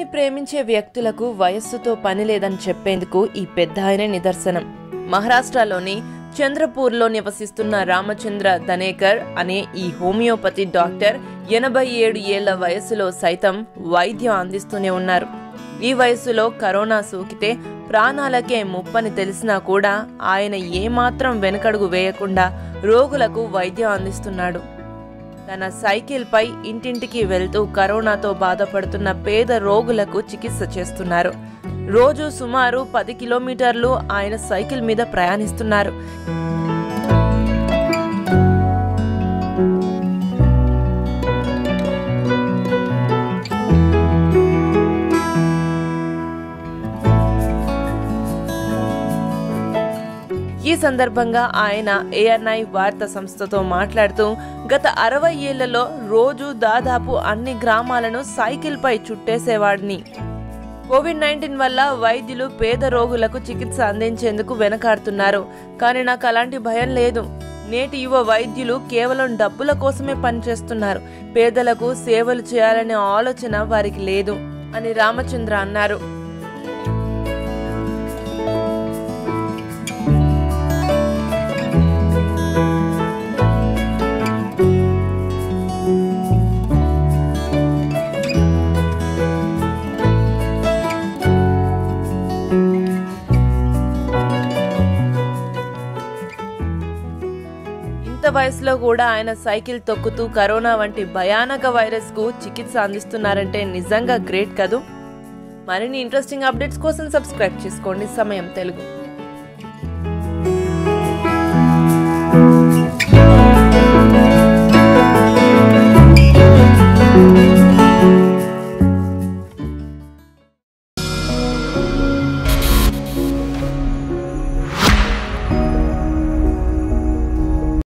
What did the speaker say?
ప్రేమించే వ్యక్తులకు వయస్సుతో పని లేదని చెప్పేందుకు ఈ పెద్ద ఆయన నిదర్శనం మహారాష్ట్రలోని చంద్రపూర్లో నివసిస్తున్న రామచంద్ర దనేకర్ అనే ఈ హోమియోపతి డాక్టర్ ఎనభై ఏడు ఏళ్ల వయసులో సైతం వైద్యం అందిస్తూనే ఉన్నారు ఈ వయసులో కరోనా సోకితే ప్రాణాలకే ముప్పని తెలిసినా కూడా ఆయన ఏమాత్రం వెనకడుగు వేయకుండా రోగులకు వైద్యం అందిస్తున్నాడు తన సైకిల్పై ఇంటింటికి వెళ్తూ కరోనాతో బాధపడుతున్న పేద రోగులకు చికిత్స చేస్తున్నారు రోజు సుమారు పది కిలోమీటర్లు ఆయన సైకిల్ మీద ప్రయాణిస్తున్నారు ఈ సందర్భంగా ఆయన ఏఎన్ఐ వార్తా సంస్థతో మాట్లాడుతూ గత అరవై ఏళ్లలో రోజు దాదాపు అన్ని గ్రామాలను సైకిల్పై చుట్టేసేవాడిని కోవిడ్ నైన్టీన్ వల్ల వైద్యులు పేద రోగులకు చికిత్స అందించేందుకు వెనకాడుతున్నారు కానీ నాకు అలాంటి భయం లేదు నేటి యువ వైద్యులు కేవలం డబ్బుల కోసమే పనిచేస్తున్నారు పేదలకు సేవలు చేయాలనే ఆలోచన వారికి లేదు అని రామచంద్ర అన్నారు ఇంత వయసులో కూడా ఆయన సైకిల్ తొక్కుతూ కరోనా వంటి భయానక వైరస్ కు చికిత్స అందిస్తున్నారంటే నిజంగా గ్రేట్ కదూ మరిన్ని ఇంట్రెస్టింగ్ అప్డేట్స్ కోసం సబ్స్క్రైబ్ చేసుకోండి సమయం తెలుగు